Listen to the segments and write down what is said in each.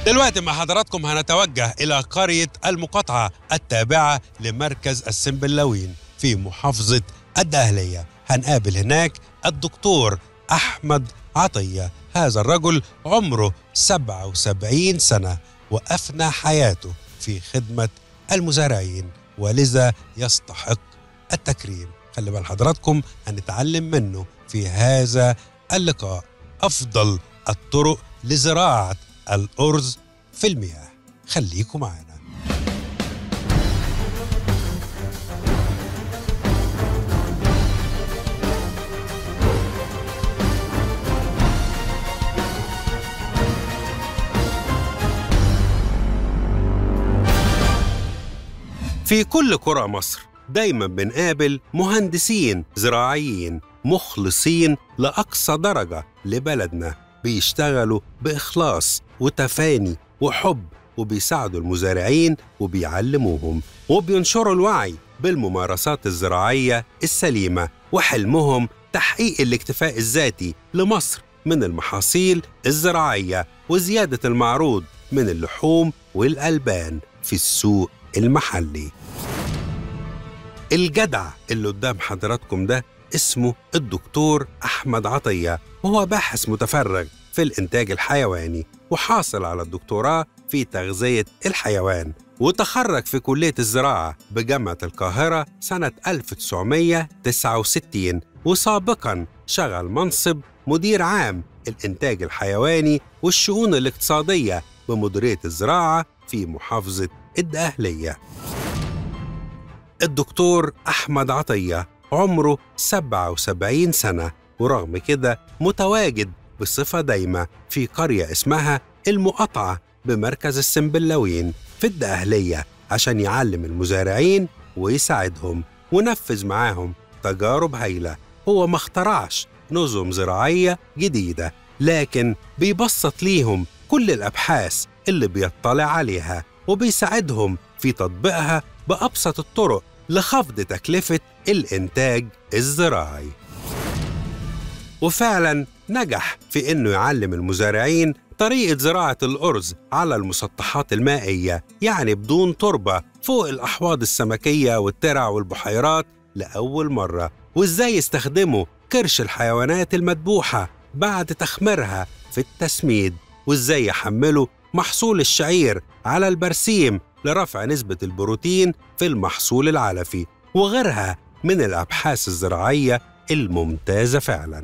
دلوقتي مع حضراتكم هنتوجه إلى قرية المقاطعة التابعة لمركز السنبلاوين في محافظة الدهلية هنقابل هناك الدكتور أحمد عطية هذا الرجل عمره 77 سنة وأفنى حياته في خدمة المزارعين ولذا يستحق التكريم خلي بال حضراتكم هنتعلم منه في هذا اللقاء أفضل الطرق لزراعة الأرز في المياه خليكم معنا في كل قرى مصر دايما بنقابل مهندسين زراعيين مخلصين لأقصى درجة لبلدنا بيشتغلوا بإخلاص وتفاني وحب وبيساعدوا المزارعين وبيعلموهم وبينشروا الوعي بالممارسات الزراعية السليمة وحلمهم تحقيق الاكتفاء الذاتي لمصر من المحاصيل الزراعية وزيادة المعروض من اللحوم والألبان في السوق المحلي الجدع اللي قدام حضراتكم ده اسمه الدكتور أحمد عطية وهو باحث متفرغ في الإنتاج الحيواني وحاصل على الدكتوراه في تغذية الحيوان وتخرج في كلية الزراعة بجامعة القاهرة سنة 1969 وسابقاً شغل منصب مدير عام الإنتاج الحيواني والشؤون الاقتصادية بمديرية الزراعة في محافظة الدقهلية الدكتور أحمد عطية عمره 77 سنة ورغم كده متواجد بصفة دايمة في قرية اسمها المقاطعة بمركز السنبلاوين في الدقهلية عشان يعلم المزارعين ويساعدهم ونفذ معاهم تجارب هايلة هو ما اخترعش نظم زراعية جديدة لكن بيبسط ليهم كل الأبحاث اللي بيطلع عليها وبيساعدهم في تطبيقها بأبسط الطرق لخفض تكلفة الإنتاج الزراعي. وفعلا نجح في إنه يعلم المزارعين طريقة زراعة الأرز على المسطحات المائية يعني بدون تربة فوق الأحواض السمكية والترع والبحيرات لأول مرة وإزاي يستخدموا كرش الحيوانات المذبوحة بعد تخميرها في التسميد وإزاي يحملوا محصول الشعير على البرسيم لرفع نسبة البروتين في المحصول العلفي وغيرها من الأبحاث الزراعية الممتازة فعلاً.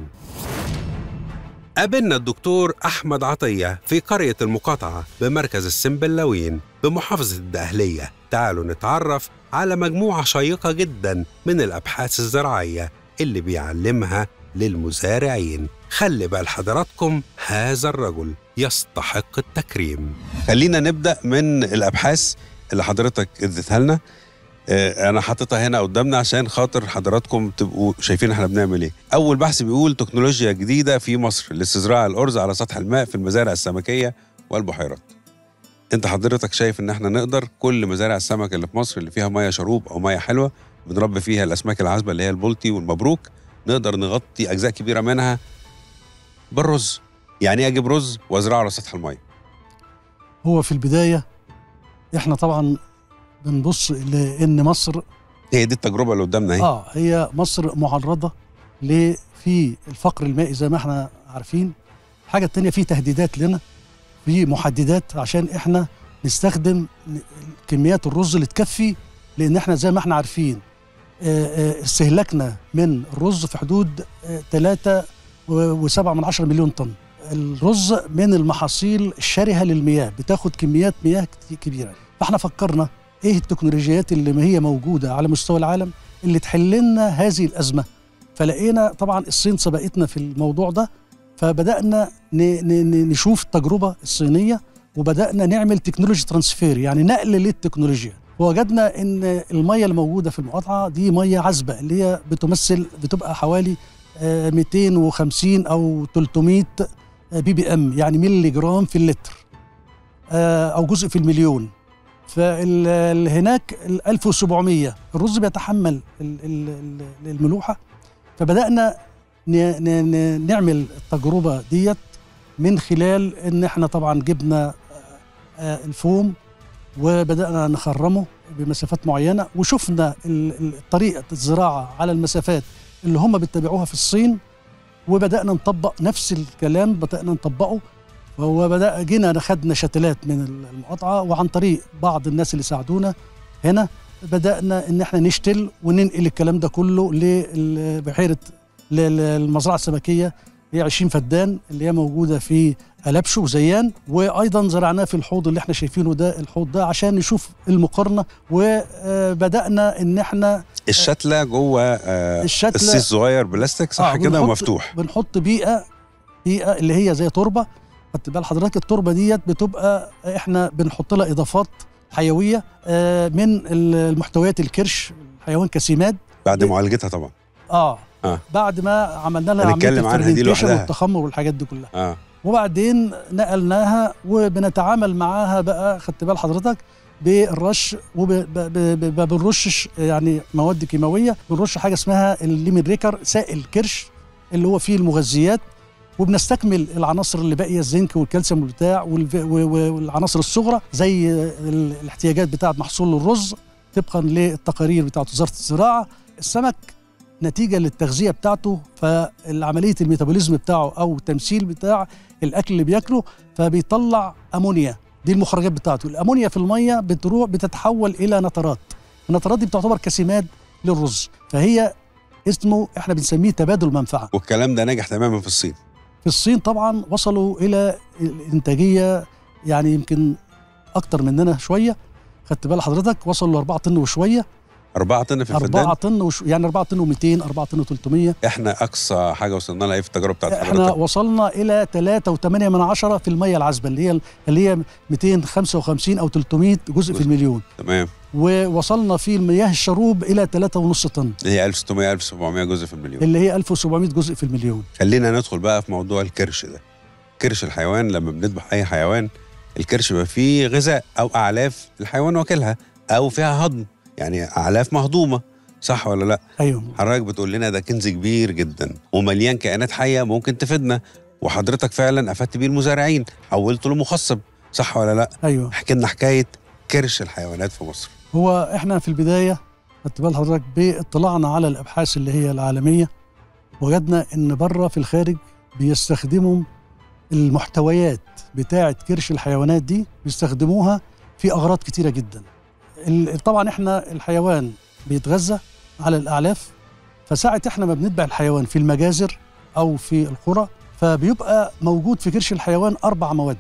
قابلنا الدكتور أحمد عطية في قرية المقاطعة بمركز السنبلاوين بمحافظة الدقهلية تعالوا نتعرف على مجموعة شيقة جدا من الأبحاث الزراعية اللي بيعلمها للمزارعين خلي بال حضراتكم هذا الرجل يستحق التكريم خلينا نبدأ من الأبحاث اللي حضرتك اديتها لنا آه، انا حاططها هنا قدامنا عشان خاطر حضراتكم تبقوا شايفين احنا بنعمل ايه اول بحث بيقول تكنولوجيا جديده في مصر لاستزراع الارز على سطح الماء في المزارع السمكيه والبحيرات انت حضرتك شايف ان احنا نقدر كل مزارع السمك اللي في مصر اللي فيها ميه شروب او ميه حلوه بنربي فيها الاسماك العذبه اللي هي البلطي والمبروك نقدر نغطي اجزاء كبيره منها بالرز يعني ايه اجيب رز وازرعه على سطح الميه هو في البداية احنا طبعا بنبص لأن مصر هي دي التجربه اللي قدامنا اهي اه هي مصر معرضة ل في الفقر المائي زي ما احنا عارفين الحاجة التانية في تهديدات لنا في محددات عشان احنا نستخدم كميات الرز اللي تكفي لأن احنا زي ما احنا عارفين آه، آه، استهلاكنا من الرز في حدود 3 وسبعة من عشرة مليون طن الرز من المحاصيل الشرهة للمياه بتاخد كميات مياه كت- كبيرة فاحنا فكرنا ايه التكنولوجيات اللي ما هي موجودة على مستوى العالم اللي تحل لنا هذه الأزمة فلقينا طبعا الصين سبقتنا في الموضوع ده فبدأنا ن- ن- ن- نشوف التجربة الصينية وبدأنا نعمل تكنولوجي ترانسفير يعني نقل للتكنولوجيا ووجدنا ان الميه اللي موجوده في المقاطعه دي ميه عذبه اللي هي بتمثل بتبقى حوالي آه، 250 او 300 بي بي ام يعني ملي جرام في اللتر آه، او جزء في المليون فهناك ال 1700 الرز بيتحمل ال- ال- ال- الملوحه فبدانا ن- ن- ن- نعمل التجربه ديت من خلال ان احنا طبعا جبنا آه، الفوم وبدانا نخرمه بمسافات معينه وشفنا ال- ال- طريقه الزراعه على المسافات اللي هم بيتبعوها في الصين وبدانا نطبق نفس الكلام بدانا نطبقه وبدا جينا خدنا شتلات من المقاطعه وعن طريق بعض الناس اللي ساعدونا هنا بدانا ان احنا نشتل وننقل الكلام ده كله لبحيره للمزرعه السمكيه هي 20 فدان اللي هي موجوده في ألبشو وزيان وايضا زرعناه في الحوض اللي احنا شايفينه ده الحوض ده عشان نشوف المقارنه وبدانا ان احنا الشتله جوه آه الشتله السيس صغير بلاستيك صح آه، كده بنحط- ومفتوح بنحط بيئه بيئه اللي هي زي تربه خدت بال حضرتك التربه ديت بتبقى احنا بنحط لها اضافات حيويه آه، من المحتويات الكرش حيوان كسيماد بعد دي- معالجتها طبعا اه, آه. بعد ما عملنا لها هنتكلم عنها دي الفرمنتيشن لوحدها. والتخمر والحاجات دي كلها اه وبعدين نقلناها وبنتعامل معاها بقى خدت بال حضرتك بالرش وما بنرشش يعني مواد كيماويه بنرش حاجه اسمها الليمين ريكر سائل كرش اللي هو فيه المغذيات وبنستكمل العناصر اللي باقيه الزنك والكالسيوم والبتاع والف- و- و- والعناصر الصغرى زي ال- الاحتياجات بتاعه محصول الرز طبقا للتقارير بتاعه وزاره الزراعه السمك نتيجه للتغذيه بتاعته فالعمليه الميتابوليزم بتاعه او التمثيل بتاع الاكل اللي بياكله فبيطلع امونيا دي المخرجات بتاعته الامونيا في الميه بتروح بتتحول الى نترات النترات دي بتعتبر كسمات للرز فهي اسمه احنا بنسميه تبادل منفعه والكلام ده ناجح تماما في الصين في الصين طبعا وصلوا الى الانتاجيه يعني يمكن اكتر مننا شويه خدت بال حضرتك وصلوا ل 4 طن وشويه 4 طن في الفدان 4 طن وش يعني 4 طن و200 4 طن و300 احنا اقصى حاجه وصلنا لها ايه في التجارب بتاعت احنا حضرتك وصلنا الى 3.8 من عشرة في الميه العذبه اللي هي اللي هي 255 او 300 جزء في جزء. المليون تمام ووصلنا في المياه الشروب الى 3.5 طن هي 1600 1700 جزء في المليون اللي هي 1700 جزء في المليون خلينا ندخل بقى في موضوع الكرش ده كرش الحيوان لما بنذبح اي حيوان الكرش بيبقى فيه غذاء او اعلاف الحيوان واكلها او فيها هضم يعني اعلاف مهضومه صح ولا لا ايوه حضرتك بتقول لنا ده كنز كبير جدا ومليان كائنات حيه ممكن تفيدنا وحضرتك فعلا افدت بيه المزارعين حولته لمخصب صح ولا لا ايوه احكي لنا حكايه كرش الحيوانات في مصر هو احنا في البدايه خدت بال حضرتك باطلاعنا على الابحاث اللي هي العالميه وجدنا ان بره في الخارج بيستخدموا المحتويات بتاعه كرش الحيوانات دي بيستخدموها في اغراض كتيره جدا ال- طبعا احنا الحيوان بيتغذى على الاعلاف فساعه احنا ما بنتبع الحيوان في المجازر او في القرى فبيبقى موجود في كرش الحيوان اربع مواد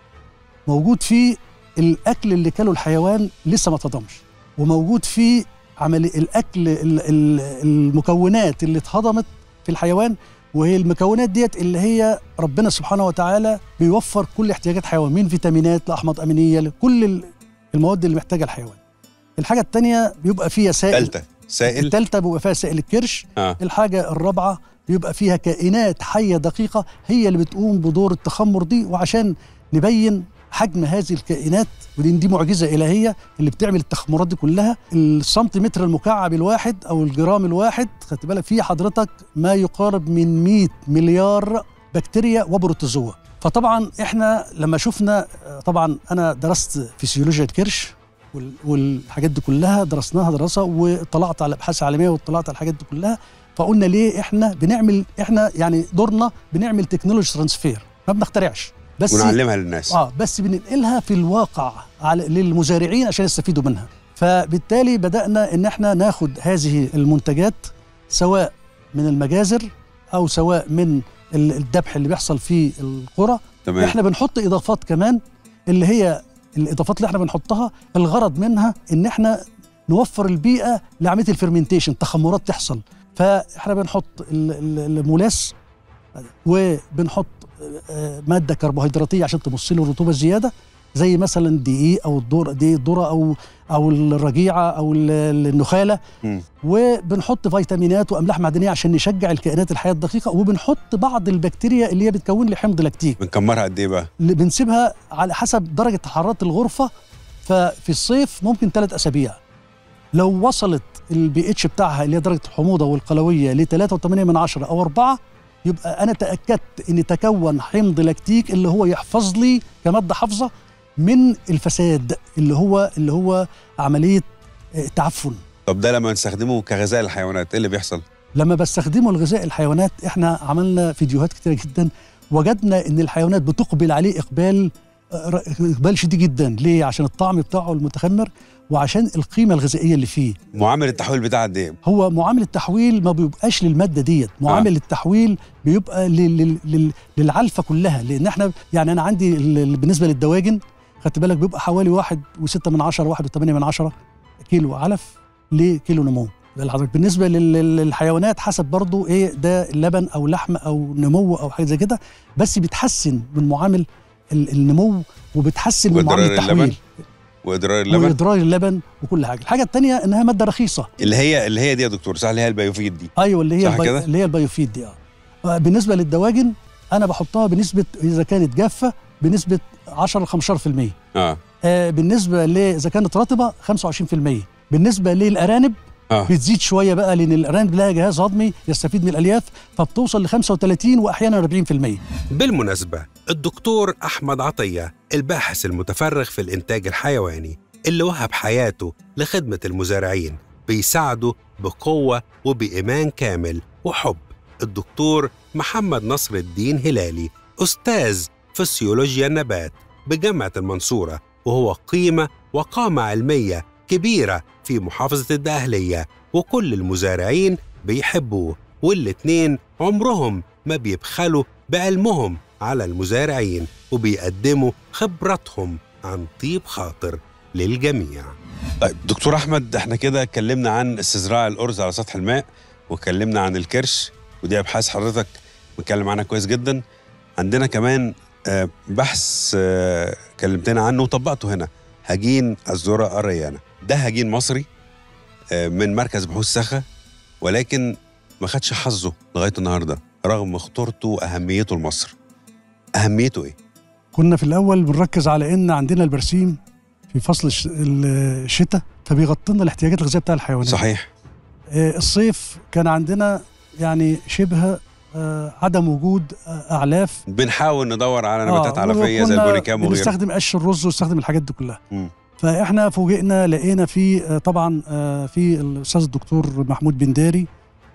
موجود فيه الاكل اللي كله الحيوان لسه ما اتهضمش وموجود فيه عملي الاكل ال- ال- المكونات اللي اتهضمت في الحيوان وهي المكونات ديت اللي هي ربنا سبحانه وتعالى بيوفر كل احتياجات حيوان من فيتامينات لاحماض امينيه لكل ال- المواد اللي محتاجها الحيوان الحاجه الثانيه بيبقى فيها سائل ثالثه سائل الثالثه بيبقى فيها سائل الكرش اه الحاجة الرابعة بيبقى فيها كائنات حية دقيقة هي اللي بتقوم بدور التخمر دي وعشان نبين حجم هذه الكائنات ودي دي معجزة إلهية اللي بتعمل التخمرات دي كلها السنتيمتر المكعب الواحد أو الجرام الواحد خدت بالك فيه حضرتك ما يقارب من 100 مليار بكتيريا وبروتوزوا فطبعا احنا لما شفنا طبعا انا درست فسيولوجيا الكرش وال- والحاجات دي كلها درسناها دراسه واطلعت على ابحاث عالميه واطلعت على الحاجات دي كلها فقلنا ليه احنا بنعمل احنا يعني دورنا بنعمل تكنولوجي ترانسفير ما بنخترعش بس ونعلمها للناس اه بس بننقلها في الواقع على للمزارعين عشان يستفيدوا منها فبالتالي بدانا ان احنا ناخد هذه المنتجات سواء من المجازر او سواء من ال- الذبح اللي بيحصل في القرى تمام احنا بنحط اضافات كمان اللي هي الاضافات اللي احنا بنحطها الغرض منها ان احنا نوفر البيئه لعمليه الفرمنتيشن تخمرات تحصل فاحنا بنحط ال- ال- المولاس وبنحط آه، ماده كربوهيدراتيه عشان تمص له الرطوبه الزياده زي مثلا الدقيق او الذره دي الذره او او الرجيعه او ال- النخاله مم. وبنحط فيتامينات واملاح معدنيه عشان نشجع الكائنات الحيه الدقيقه وبنحط بعض البكتيريا اللي هي بتكون لي حمض لاكتيك بنكمرها قد ايه بقى اللي بنسيبها على حسب درجه حراره الغرفه ففي الصيف ممكن ثلاث اسابيع لو وصلت البي اتش بتاعها اللي هي درجه الحموضه والقلويه ل 3.8 من عشرة او 4 يبقى انا تاكدت ان تكون حمض لاكتيك اللي هو يحفظ لي كماده حافظه من الفساد اللي هو اللي هو عمليه آه، التعفن طب ده لما نستخدمه كغذاء الحيوانات ايه اللي بيحصل لما بستخدمه لغذاء الحيوانات احنا عملنا فيديوهات كتيرة جدا وجدنا ان الحيوانات بتقبل عليه اقبال آه، ر- اقبال شديد جدا ليه عشان الطعم بتاعه المتخمر وعشان القيمه الغذائيه اللي فيه معامل التحويل بتاعها قد ايه هو معامل التحويل ما بيبقاش للماده ديت معامل آه. التحويل بيبقى لل- لل- لل- للعلفه كلها لان احنا يعني انا عندي ال- ال- بالنسبه للدواجن خدت بالك بيبقى حوالي واحد وستة من عشرة واحد وثمانية من عشرة كيلو علف لكيلو نمو ده حضرتك بالنسبه لل- لل- للحيوانات حسب برضو ايه ده اللبن او لحم او نمو او حاجه زي كده بس بتحسن من معامل ال- النمو وبتحسن من وإضرار معامل التحويل اللبن؟ واضرار اللبن واضرار اللبن وكل حاجه الحاجه الثانيه انها ماده رخيصه اللي هي اللي هي دي يا دكتور صح اللي هي البيوفيد دي ايوه اللي هي صح البي... كده؟ اللي هي البيوفيد دي اه آه، بالنسبه للدواجن انا بحطها بنسبه اذا كانت جافه بنسبه 10 ل 15% اه آه بالنسبه ل اذا كانت رطبه 25% بالنسبه للارانب اه بتزيد شويه بقى لان الارانب لها جهاز هضمي يستفيد من الالياف فبتوصل ل 35 واحيانا 40% بالمناسبة الدكتور أحمد عطية الباحث المتفرغ في الإنتاج الحيواني اللي وهب حياته لخدمة المزارعين بيساعده بقوة وبإيمان كامل وحب الدكتور محمد نصر الدين هلالي أستاذ فسيولوجيا النبات بجامعة المنصورة وهو قيمة وقامة علمية كبيرة في محافظة الدقهلية وكل المزارعين بيحبوه والاتنين عمرهم ما بيبخلوا بعلمهم على المزارعين وبيقدموا خبرتهم عن طيب خاطر للجميع طيب دكتور احمد احنا كده اتكلمنا عن استزراع الارز على سطح الماء واتكلمنا عن الكرش ودي ابحاث حضرتك متكلم عنها كويس جدا عندنا كمان آه، بحث آه، كلمتنا عنه وطبقته هنا هجين الذرة الريانة ده هجين مصري آه، من مركز بحوث سخا ولكن ما خدش حظه لغايه النهارده رغم خطورته واهميته لمصر اهميته ايه كنا في الاول بنركز على ان عندنا البرسيم في فصل الش- الشتاء فبيغطي لنا الاحتياجات الغذائيه بتاع الحيوانات صحيح آه، الصيف كان عندنا يعني شبه آه، عدم وجود آه، اعلاف بنحاول ندور على نباتات آه، علفيه زي وكنا البونيكام وغيره بنستخدم قش الرز ونستخدم الحاجات دي كلها مم. فاحنا فوجئنا لقينا في آه، طبعا آه، في الاستاذ الدكتور محمود بنداري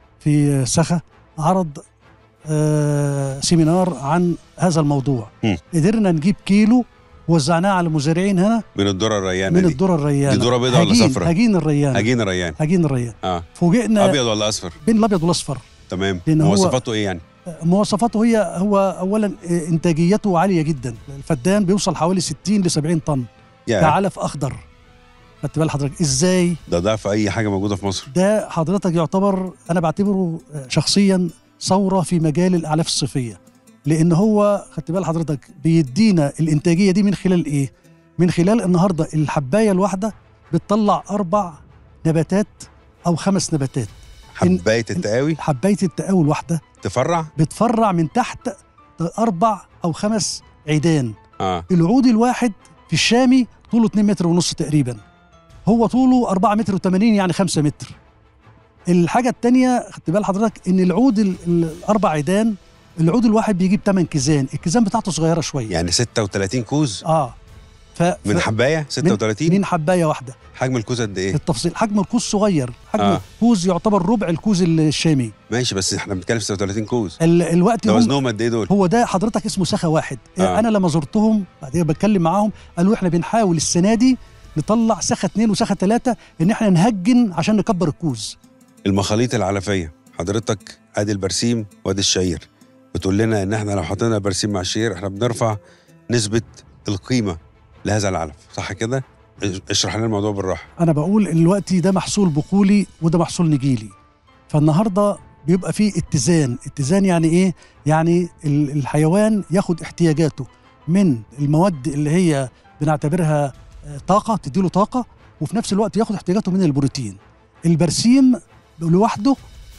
في آه، سخا عرض آه، سيمينار عن هذا الموضوع مم. قدرنا نجيب كيلو وزعناه على المزارعين هنا من الذره الريانه من دي الذره الريانه دي ذرة بيضاء ولا هجين- صفرا؟ هجين الريان هجين الريان هجين الريان اه فوجئنا ابيض ولا اصفر بين الابيض والاصفر تمام لأن هو- مواصفاته ايه يعني مواصفاته هي هو اولا انتاجيته عاليه جدا الفدان بيوصل حوالي 60 ل 70 طن يا كعلف اخضر خدت بال حضرتك ازاي ده ضعف اي حاجه موجوده في مصر ده حضرتك يعتبر انا بعتبره شخصيا ثوره في مجال الاعلاف الصيفيه لان هو خدت بال حضرتك بيدينا الانتاجيه دي من خلال ايه من خلال النهارده الحبايه الواحده بتطلع اربع نباتات او خمس نباتات حبايه التقاوي حبايه التقاوي الواحده تفرع بتفرع من تحت اربع او خمس عيدان اه العود الواحد في الشامي طوله 2 متر ونص تقريبا هو طوله 4 متر و80 يعني 5 متر الحاجة التانية خدت بال حضرتك ان العود ال- ال- الاربع عيدان العود الواحد بيجيب 8 كيزان الكيزان بتاعته صغيرة شوية يعني 36 كوز اه ف من ف- حبايه 36 من حباية واحدة حجم الكوز قد ايه التفصيل حجم الكوز صغير حجم آه. آه. كوز يعتبر ربع الكوز الشامي ماشي بس احنا بنتكلم في 36 كوز ال الوقت ده هم وزنهم قد ايه دول هو ده حضرتك اسمه سخا واحد آه. آه. انا لما زرتهم بعدين بتكلم معاهم قالوا احنا بنحاول السنه دي نطلع سخا اثنين وسخا ثلاثه ان احنا نهجن عشان نكبر الكوز المخاليط العلفيه حضرتك ادي البرسيم وادي الشعير بتقول لنا ان احنا لو حطينا برسيم مع الشعير احنا بنرفع نسبه القيمه لهذا العلف صح كده اشرح لنا الموضوع بالراحه انا بقول الوقت ده محصول بقولي وده محصول نجيلي فالنهارده بيبقى فيه اتزان اتزان يعني ايه يعني ال- الحيوان ياخد احتياجاته من المواد اللي هي بنعتبرها آه، طاقه تديله طاقه وفي نفس الوقت ياخد احتياجاته من البروتين البرسيم لوحده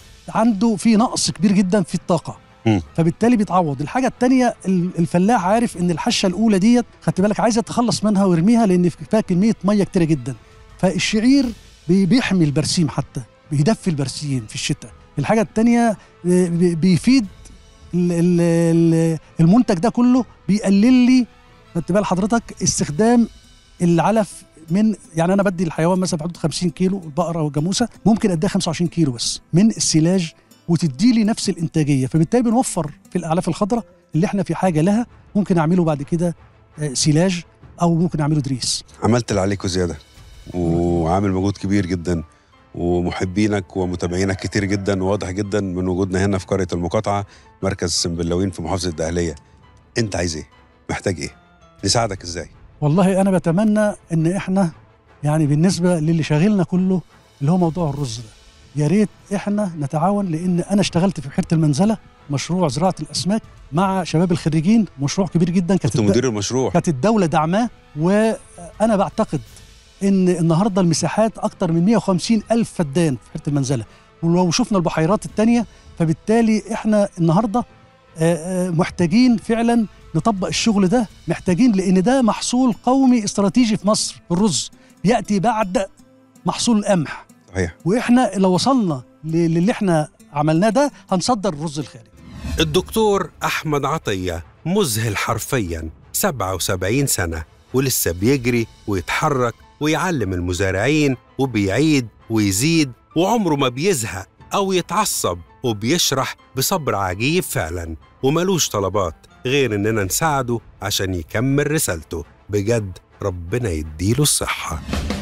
عنده في نقص كبير جدا في الطاقه مم. فبالتالي بيتعوض الحاجه الثانيه الفلاح عارف ان الحشه الاولى ديت خدت بالك عايز يتخلص منها ويرميها لان فيها كميه ميه كتيره جدا فالشعير بي- بيحمي البرسيم حتى بيدفي البرسيم في الشتاء الحاجه الثانيه بيفيد ال- ال- ال- المنتج ده كله بيقلل لي خدت بال حضرتك استخدام العلف من يعني انا بدي الحيوان مثلا في حدود 50 كيلو البقره والجاموسه ممكن اديها 25 كيلو بس من السلاج وتدي لي نفس الانتاجيه فبالتالي بنوفر في الاعلاف الخضراء اللي احنا في حاجه لها ممكن اعمله بعد كده آه، سلاج او ممكن اعمله دريس عملت اللي عليك وزياده وعامل مجهود كبير جدا ومحبينك ومتابعينك كتير جدا وواضح جدا من وجودنا هنا في قريه المقاطعه مركز السنبلاوين في محافظه الدقهليه انت عايز ايه محتاج ايه نساعدك ازاي والله انا بتمنى ان احنا يعني بالنسبه للي شاغلنا كله اللي هو موضوع الرز ده يا ريت احنا نتعاون لان انا اشتغلت في بحيره المنزله مشروع زراعه الاسماك مع شباب الخريجين مشروع كبير جدا كانت كنت الد- مدير المشروع كانت الدوله دعماه وانا بعتقد ان النهارده المساحات اكتر من 150 الف فدان في بحيره المنزله ولو شفنا البحيرات التانية فبالتالي احنا النهارده آه، آه، محتاجين فعلا نطبق الشغل ده محتاجين لان ده محصول قومي استراتيجي في مصر الرز ياتي بعد محصول القمح صحيح واحنا لو وصلنا ل- للي احنا عملناه ده هنصدر الرز الخارجي الدكتور أحمد عطية مذهل حرفيا 77 سنة ولسه بيجري ويتحرك ويعلم المزارعين وبيعيد ويزيد وعمره ما بيزهق أو يتعصب وبيشرح بصبر عجيب فعلا وملوش طلبات غير إننا نساعده عشان يكمل رسالته بجد ربنا يديله الصحة